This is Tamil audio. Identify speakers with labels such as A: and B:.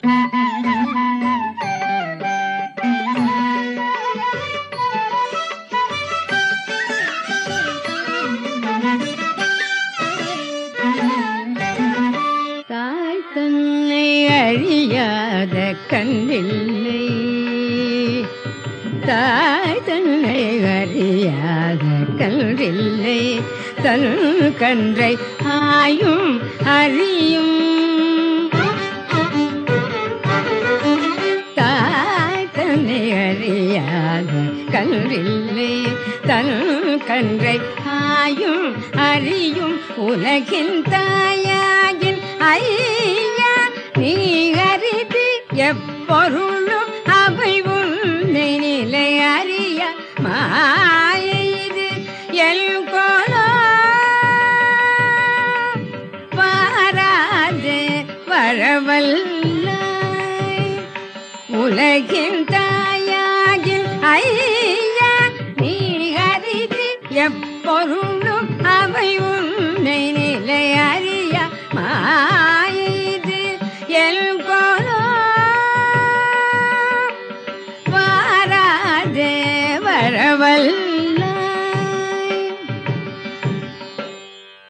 A: தாய் தன்னை அழியாத கண்ணில்லை தாய் தன்னை அறியாத கன்றில்லை தன் கன்றை ஆயும் அறியும் தாய் தன்னை அறியாத கன்றில்லை தன் கன்றை ஆயும் அறியும் உலகின் தாயாகின் ஐயா நீ அறிது எப்பொருளும் அவை உன்னை நிலை அறிய மாயை இது எல் கோலோ பாராது வரவல்லாய் உலகின் தாயாகில் ஐயா நீ அறிது எப்பொருளும் அவை உன்னை நிலை அறிய மாயது எல் கோலோ வாராதே வரவல்ல